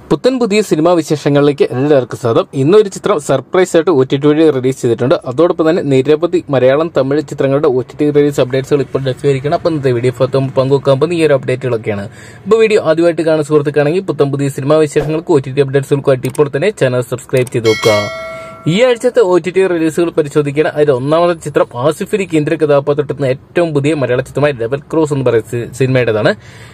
പുത്തൻ പുതിയ സിനിമാ വിശേഷങ്ങളിലേക്ക് എല്ലാവർക്കും സ്വാഗതം ഇന്നൊരു ചിത്രം സർപ്രൈസ് ആയിട്ട് ഒ ടി ടി വഴി റിലീസ് ചെയ്തിട്ടുണ്ട് അതോടൊപ്പം തന്നെ നിരവധി മലയാളം തമിഴ് ചിത്രങ്ങളുടെ ഒ ടി ടി റിലീസ് അപ്ഡേറ്റ്സുകൾ ഇപ്പോൾ ലഭ്യമായിരിക്കണം അപ്പം ഇന്നത്തെ വീഡിയോ ഫോട്ടോ പങ്കുവെക്കാൻ പോകുന്ന ഈ ഒരു അപ്ഡേറ്റുകളൊക്കെയാണ് അപ്പോൾ വീഡിയോ ആദ്യമായിട്ട് കാണുന്ന സുഹൃത്തുക്കാണെങ്കിൽ പുത്തൻ പുതിയ സിനിമാ വിശേഷങ്ങൾക്ക് ഒ ടി ടി അപ്ഡേറ്റ്സുകൾക്കായിട്ട് ഇപ്പോൾ തന്നെ ചാനൽ സബ്സ്ക്രൈബ് ചെയ്ത് നോക്കുക ഈ ആഴ്ചത്തെ ഒ ടി ടി റിലീസുകൾ പരിശോധിക്കുകയാണ് അതിൽ ഒന്നാമത്തെ ചിത്രം ആസിഫലി കേന്ദ്ര കഥാപാത്രത്തിന് ഏറ്റവും പുതിയ മലയാള ചിത്രമായ ലെവൽ ക്രോസ് എന്ന് പറയുന്ന സി- സിനിമയുടേതാണ്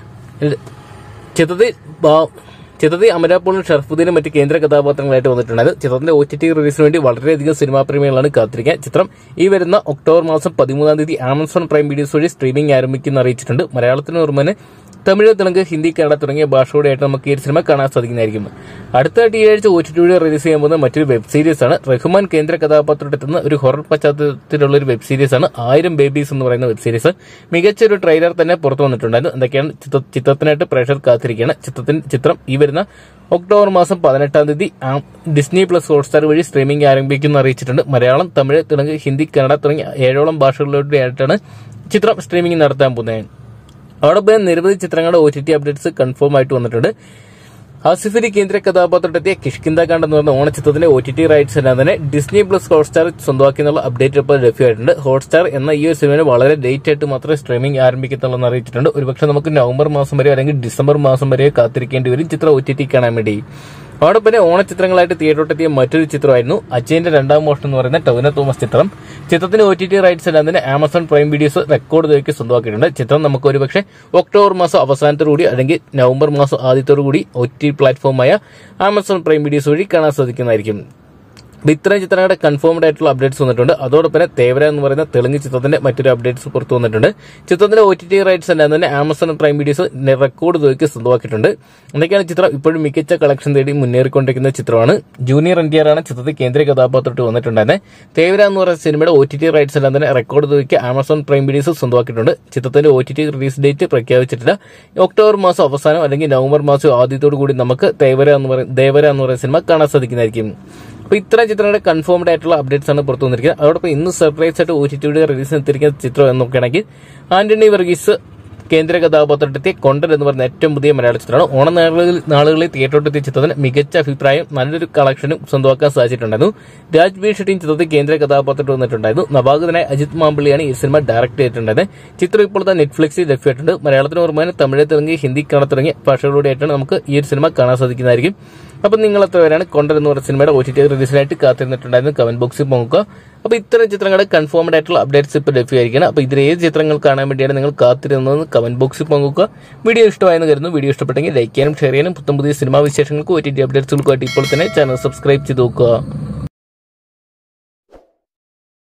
ചിത്രത്തിൽ ബാ- ചിത്രത്തിൽ അമരാപ്പോളും ഷർഫുദ്ദീനും മറ്റ് കേന്ദ്ര കഥാപാത്രങ്ങളായിട്ട് വന്നിട്ടുണ്ടായത് ചിത്രത്തിന്റെ ഒ ടി ടി റിലീസിന് വേണ്ടി വളരെയധികം സിനിമാ പ്രേമികളാണ് കാത്തിരിക്കാൻ ചിത്രം ഈ വരുന്ന ഒക്ടോബർ മാസം പതിമൂന്നാം തീയതി ആമസോൺ പ്രൈം വീഡിയോസ് വഴി സ്ട്രീമിംഗ് ആരംഭിക്കുന്ന അറിയിച്ചിട്ടുണ്ട് മലയാളത്തിന് പുറമെ തമിഴ് തെലുങ്ക് ഹിന്ദി കന്നഡ തുടങ്ങിയ ഭാഷയോടെയായിട്ട് നമുക്ക് ഈ ഒരു സിനിമ കാണാൻ സാധിക്കുന്നതായിരിക്കും അടുത്തായിട്ട് ഈ ആഴ്ച ഒ ടി ടി വഴി റിലീസ് ചെയ്യാൻ പോകുന്ന മറ്റൊരു വെബ് സീരീസ് ആണ് റഹ്മാൻ കേന്ദ്ര കഥാപാത്രത്തെത്തുന്ന ഒരു ഹൊറർ പശ്ചാത്തലത്തിലുള്ള ഒരു വെബ് സീരീസ് ആണ് ആയിരം ബേബീസ് എന്ന് പറയുന്ന വെബ് സീരീസ് മികച്ച ഒരു ട്രെയിലർ തന്നെ പുറത്തു വന്നിട്ടുണ്ടായിരുന്നു എന്തൊക്കെയാണ് ചിത്ര- ചിത്രത്തിനായിട്ട് പ്രേക്ഷകർ കാത്തിരിക്കുകയാണ് ചിത്രത്തിന് ചിത്രം ഈ വരുന്ന ഒക്ടോബർ മാസം പതിനെട്ടാം തീയതി ആ ഡിസ്നി പ്ലസ് ഹോട്ട്സ്റ്റാർ വഴി സ്ട്രീമിംഗ് ആരംഭിക്കുന്ന അറിയിച്ചിട്ടുണ്ട് മലയാളം തമിഴ് തെലുങ്ക് ഹിന്ദി കന്നഡ തുടങ്ങിയ ഏഴോളം ഭാഷകളിലൂടെയായിട്ടാണ് ചിത്രം സ്ട്രീമിംഗ് നടത്താൻ പോകുന്നത് അതോടൊപ്പം നിരവധി ചിത്രങ്ങളുടെ O T T updates confirm ആയിട്ട് വന്നിട്ടുണ്ട് ആസിഫലി കേന്ദ്ര കഥാപാത്രത്തെത്തിയ കിഷ്കിന്ദ കാണ്ട് എന്ന് പറഞ്ഞ ഓണച്ചിത്രത്തിന്റെ ഒ ടി ടി റൈറ്റ്സ് എല്ലാം തന്നെ ഡിസ്നി പ്ലസ് ഹോട്ട്സ്റ്റാർ സ്വന്തമാക്കി എന്നുള്ള അപ്ഡേറ്റ് ഇപ്പോൾ ലഭ്യമായിട്ടുണ്ട് ഹോട്ട്സ്റ്റാർ എന്ന ഈ ഒരു സിനിമ വളരെ ലേറ്റ് ആയിട്ട് മാത്രമേ സ്ട്രീമിംഗ് ആരംഭിക്കത്തുള്ളൂ എന്ന് അറിയിച്ചിട്ടുണ്ട് ഒരുപക്ഷെ നമുക്ക് നവംബർ മാസം വരെ അല്ലെങ്കിൽ ഡിസംബർ മാസം വരെ കാത്തിരിക്കേണ്ടി വരും ചിത്രം ഒ ടി ടി കാണാൻ വേണ്ടി അതോടൊപ്പം തന്നെ ഓണച്ചിത്രങ്ങളായിട്ട് തിയേറ്ററിലെത്തിയ മറ്റൊരു ചിത്രമായിരുന്നു അജയന്റെ രണ്ടാം മോഷൻ എന്ന് പറയുന്ന ടൊവിനോ തോമസ് ചിത്രം ചിത്രത്തിന് ഒ ടി ടി റൈറ്റ്സ് എല്ലാം തന്നെ ആമസോൺ പ്രൈം വീഡിയോസ് റെക്കോർഡ് തുകയ്ക്ക് സ്വന്തമാക്കിയിട്ടുണ്ട് ചിത്രം നമുക്ക് ഒരുപക്ഷെ ഒക്ടോബർ മാസം അവസാനത്തോടു കൂടി അല്ലെങ്കിൽ നവംബർ മാസം ആദ്യത്തോടു കൂടി ഒ ടി പ്ലാറ്റ്ഫോമായ ആമസോൺ പ്രൈം വീഡിയോസ് വഴി കാണാൻ സാധിക്കുന്നതായിരിക്കും അപ്പൊ ഇത്രയും ചിത്രങ്ങളുടെ കൺഫേംഡ് ആയിട്ടുള്ള അപ്ഡേറ്റ്സ് വന്നിട്ടുണ്ട് അതോടൊപ്പം തന്നെ തേവര എന്ന് പറയുന്ന തെലുങ്ക് ചിത്രത്തിന്റെ മറ്റൊരു അപ്ഡേറ്റ്സ് പുറത്തു വന്നിട്ടുണ്ട് ചിത്രത്തിന്റെ ഒ ടി ടി റൈറ്റ്സ് എല്ലാം തന്നെ ആമസോൺ പ്രൈം വീഡിയോസ് റെക്കോർഡ് തുകയ്ക്ക് സ്വന്തമാക്കിയിട്ടുണ്ട് എന്തൊക്കെയാണ് ചിത്രം ഇപ്പോഴും മികച്ച കളക്ഷൻ തേടി മുന്നേറിക്കൊണ്ടിരിക്കുന്ന ചിത്രമാണ് ജൂനിയർ എൻ ടി ആർ ആണ് ചിത്രത്തിൽ കേന്ദ്ര കഥാപാത്രമായിട്ട് വന്നിട്ടുണ്ടായിരുന്നത് തേവര എന്ന് പറയുന്ന സിനിമയുടെ ഒ ടി ടി റൈറ്റ്സ് എല്ലാം തന്നെ റെക്കോർഡ് തുകയ്ക്ക് ആമസോൺ പ്രൈം വീഡിയോസ് സ്വന്തമാക്കിയിട്ടുണ്ട് ചിത്രത്തിന്റെ O T T release date പ്രഖ്യാപിച്ചിട്ടില്ല ഒക്ടോബർ മാസം അവസാനം അല്ലെങ്കിൽ നവംബർ മാസം ആദ്യത്തോടു കൂടി നമുക്ക് തേവര എന്ന് പറയുന്ന ദേവര എന്ന് പറയുന്ന സിനിമ കാണാൻ സാധിക്കുന്നതായിരിക്കും അപ്പൊ ഇത്തരം ചിത്രങ്ങളുടെ കൺഫേംഡ് ആയിട്ടുള്ള അപ്ഡേറ്റ്സ് ആണ് പുറത്തു വന്നിരിക്കുന്നത് അതോടൊപ്പം ഇന്ന് സർപ്രൈസ് ആയിട്ട് ഒ ടി ടിയുടെ റിലീസ് എത്തിയിരിക്കുന്ന ചിത്രം എന്ന് നോക്കുകയാണെങ്കിൽ ആന്റണി വർഗീസ് കേന്ദ്ര കഥാപാത്രത്തെത്തിയ കൊണ്ടൻ എന്ന് പറയുന്ന ഏറ്റവും പുതിയ മലയാള ചിത്രമാണ് ഓണം നാളുകളിൽ നാളുകളിൽ തിയേറ്ററിലെത്തിയ ചിത്രത്തിന് മികച്ച അഭിപ്രായം നല്ലൊരു കളക്ഷനും സ്വന്തമാക്കാൻ സാധിച്ചിട്ടുണ്ടായിരുന്നു രാജ്ബീർ ഷെട്ടിയും ചിത്രത്തിൽ കേന്ദ്ര കഥാപാത്രത്തിൽ വന്നിട്ടുണ്ടായിരുന്നു നവാഗതനായ അജിത് മാമ്പിള്ളിയാണ് ഈ സിനിമ ഡയറക്ട് ചെയ്തിട്ടുണ്ടായത് ചിത്രം ഇപ്പോഴത്തെ നെറ്റ്ഫ്ലിക്സിൽ ലഭ്യമായിട്ടുണ്ട് മലയാളത്തിന് പുറമെ തമിഴ് തെലുങ്ക് ഹിന്ദി കന്നഡ തുടങ്ങിയ ഭാഷകളിലൂടെയായിട്ടാണ് നമുക്ക് ഈ ഒരു സിനിമ കാണാൻ സാധിക്കുന്നതായിരിക്കും അപ്പം നിങ്ങൾ എത്ര പേരാണ് കൊണ്ടൻ എന്ന് പറയുന്ന സിനിമയുടെ ഒ ടി ടി റിലീസിനായിട്ട് കാത്തിരുന്നിട്ടുണ്ടായിരുന്നു കമന്റ് ബോക്സിൽ നോക്കുക അപ്പോൾ ഇത്തരം ചിത്രങ്ങളുടെ കൺഫേംഡ് ആയിട്ടുള്ള അപ്ഡേറ്റ്സ് ഇപ്പോൾ ലഭ്യമായിരിക്കണം അപ്പോൾ ഇതിൽ ഏത് ചിത്രങ്ങൾ കാണാൻ വേണ്ടിയാണ് നിങ്ങൾ കാത്തിരുന്നതെന്ന് കമന്റ് ബോക്സിൽ പങ്കുവെക്കുക വീഡിയോ ഇഷ്ടമായെന്ന് കരുതുന്നു വീഡിയോ ഇഷ്ടപ്പെട്ടെങ്കിൽ ലൈക്ക് ചെയ്യാനും ഷെയർ ചെയ്യാനും പുത്തം പുതിയ സിനിമാ വിശേഷങ്ങൾക്ക് ഒ ടി ടി അപ്ഡേറ്റ്സുകൾക്കുമായിട്ട് ഇപ്പോൾ തന്നെ ചാനൽ സബ്സ്ക്രൈബ് ചെയ്ത് നോക്കുക